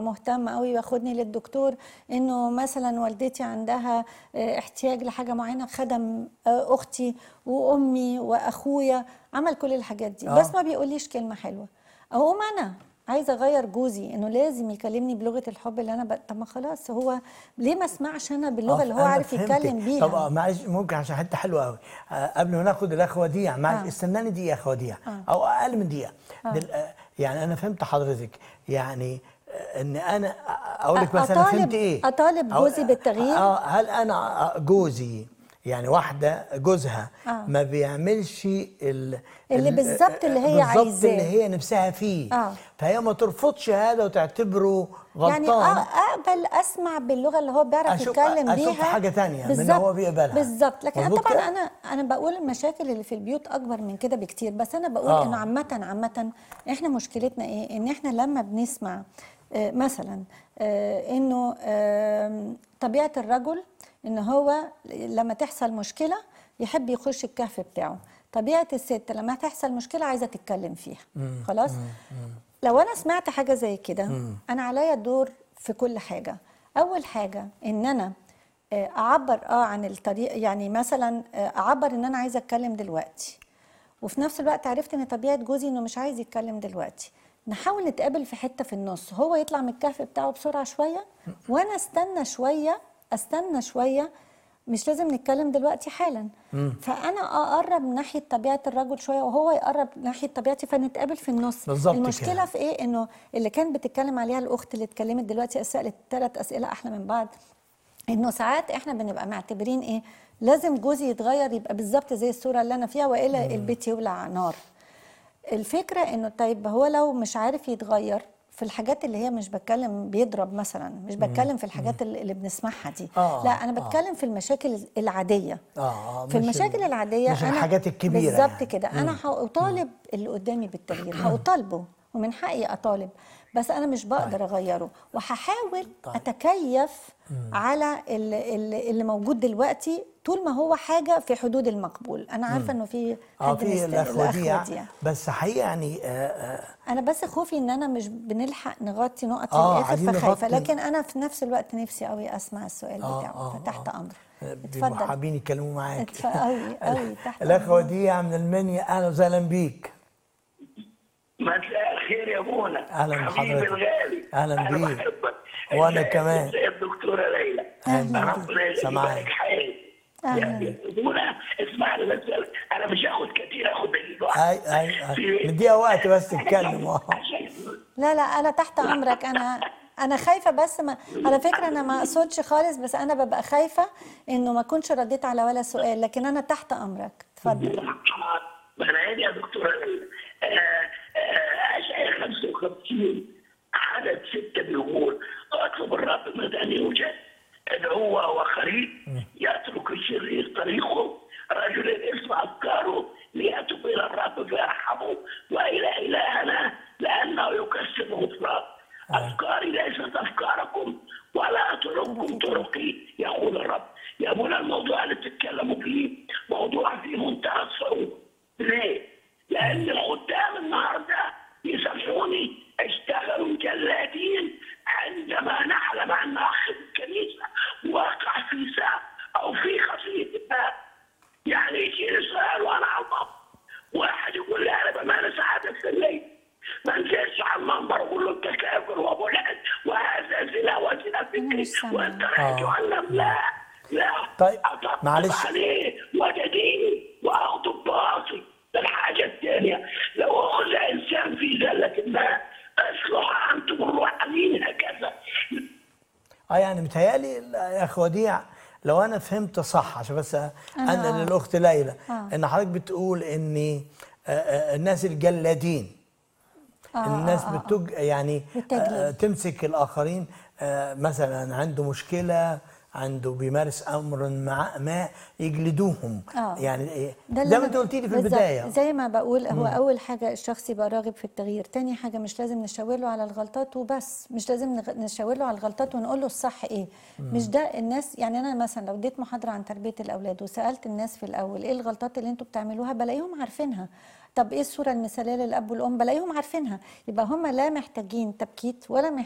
مهتم قوي وياخدني للدكتور انه مثلا والدتي عندها آه، احتياج لحاجه معينه خدم آه، اختي وامي واخويا عمل كل الحاجات دي آه. بس ما بيقوليش كلمه حلوه اقوم انا عايزه اغير جوزي انه لازم يكلمني بلغه الحب اللي انا ب... طب ما خلاص هو ليه ما اسمعش انا باللغه آه، اللي هو أنا عارف فهمتك. يتكلم بيها طب آه، معلش ممكن عشان حته حلوه قوي آه قبل ما ناخد الاخ وديع معلش آه. استناني دقيقه يا اخ وديع آه. او اقل من دقيقه دل... آه يعني انا فهمت حضرتك يعني آه، ان انا اقول لك مثلا أطالب- فهمت ايه أطالب أو- جوزي بالتغيير؟ اه هل انا جوزي يعني واحده جوزها آه. ما بيعملش ال... اللي ال- بالظبط اللي هي بالظبط عايزاه. اللي هي نفسها فيه آه. فهي ما ترفضش هذا وتعتبره غلطان يعني أ- اقبل اسمع باللغه اللي هو بيعرف أشوف- يتكلم أشوف بيها حاجة تانية من اللي بالظبط- هو بيقبلها. بالظبط لكن أنا مظبوط طبعا كده؟ انا انا بقول المشاكل اللي في البيوت اكبر من كده بكتير بس انا بقول آه. انه عامه عامه احنا مشكلتنا ايه ان احنا لما بنسمع آه، مثلا آه، انه آم، طبيعه الرجل ان هو لما تحصل مشكله يحب يخش الكهف بتاعه طبيعه الست لما تحصل مشكله عايزه تتكلم فيها خلاص لو انا سمعت حاجه زي كده انا عليا دور في كل حاجه اول حاجه ان انا آه، اعبر اه عن الطريق يعني مثلا آه، اعبر ان انا عايزه اتكلم دلوقتي وفي نفس الوقت عرفت ان طبيعه جوزي انه مش عايز يتكلم دلوقتي نحاول نتقابل في حته في النص هو يطلع من الكهف بتاعه بسرعه شويه وانا استنى شويه استنى شويه مش لازم نتكلم دلوقتي حالا فانا اقرب من ناحيه طبيعه الرجل شويه وهو يقرب ناحيه طبيعتي فنتقابل في النص بالظبط المشكله كده. في ايه انه اللي كانت بتتكلم عليها الاخت اللي اتكلمت دلوقتي سالت ثلاث اسئله احلى من بعض انه ساعات احنا بنبقى معتبرين ايه لازم جوزي يتغير يبقى بالظبط زي الصوره اللي انا فيها والا البيت يولع نار الفكره انه طيب هو لو مش عارف يتغير في الحاجات اللي هي مش بتكلم بيضرب مثلا مش بتكلم في الحاجات اللي اللي بنسمعها دي آه، لا انا آه. بتكلم في المشاكل العاديه اه في مش المشاكل ال- العاديه مش أنا الحاجات الكبيره بالظبط يعني. كده انا هطالب اللي قدامي بالتغيير هطالبه ومن حقي اطالب بس انا مش بقدر اغيره وهحاول اتكيف على اللي, اللي اللي موجود دلوقتي طول ما هو حاجه في حدود المقبول انا عارفه انه في اه حد في مست- الاخ الأخ وديع وديع. بس حقيقه يعني آه آه انا بس خوفي ان انا مش بنلحق نغطي نقط آه، الاخر عايزين فخايفه نغطي. لكن انا في نفس الوقت نفسي قوي اسمع السؤال آه، بتاعه آه، فتحت آه. امر بيبقوا اتفضل حابين يتكلموا معاك اتف- قوي قوي تحت الاخ أمرك. وديع من المنيا اهلا وسهلا بيك مساء الخير يا منى أهلاً حبيبي بحضرتك. الغالي أهلاً أنا بيك. بحبك وأنا إزاي- كمان. إزاي الدكتورة ليلى أهلاً ربنا سامعاك. يبارك حياتي أهلاً. يا منى اسمعني بس انا مش هاخد كتير اخد دقيقه واحدة. اي اي في- اي نديها وقت بس تتكلم اه عشان لا لا انا تحت امرك انا انا خايفه بس ما على فكره انا ما اقصدش خالص بس انا ببقى خايفه انه ما اكونش رديت على ولا سؤال لكن انا تحت امرك اتفضل ما انا عيني يا دكتوره ليلى آه، آه، اشعه 55 عدد سته بيقول اطلب الرب متى ان يوجد ادعوه وخريب يترك الشرير طريقه رجل الاسم افكاره ليتوب الى الرب فيرحمه والى الهنا لانه يكسب غفران افكاري ليست افكاركم ولا طرقكم طرقي يقول الرب يا منى الموضوع اللي بتتكلموا فيه موضوع في منتهى الصعوبه ليه؟ لان الخدام النهارده يسامحوني اشتغلوا جلادين عندما نعلم ان اخ في الكنيسه وقع في ساعه او في خطيه ما يعني يجيني سؤال وانا على المنبر واحد يقول لي انا بمارس عاده في الليل ما نزلش على المنبر واقول له انت كافر وابو لعن وهذا زنا وزنا فكري مش سامع. وانت رايح جهنم لا لا طيب، أطبطب معلش. عليه وجديني واخده بباصي الحاجه الثانيه لو اخذ انسان في زله ما اصلح انتم الروحانيين هكذا اه يعني متهيألي يا اخ وديع لو انا فهمت صح عشان بس انا آه. للاخت ليلى آه. ان حضرتك بتقول ان آه، آه، الناس الجلادين آه، الناس آه، آه. بتج يعني بالتجليد. آه، تمسك الاخرين آه، مثلا عنده مشكله عنده بيمارس امر مع ما يجلدوهم آه. يعني إيه؟ ده اللي زي ما أنا انت قلت لي في بالظبط. البدايه زي ما بقول هو اول حاجه الشخص يبقى راغب في التغيير تاني حاجه مش لازم نشاور له على الغلطات وبس مش لازم نغ- نشاور له على الغلطات ونقول له الصح ايه مش ده الناس يعني انا مثلا لو اديت محاضره عن تربيه الاولاد وسالت الناس في الاول ايه الغلطات اللي انتوا بتعملوها بلاقيهم عارفينها طب ايه الصوره المثاليه للاب والام بلاقيهم عارفينها يبقى هم لا محتاجين تبكيت ولا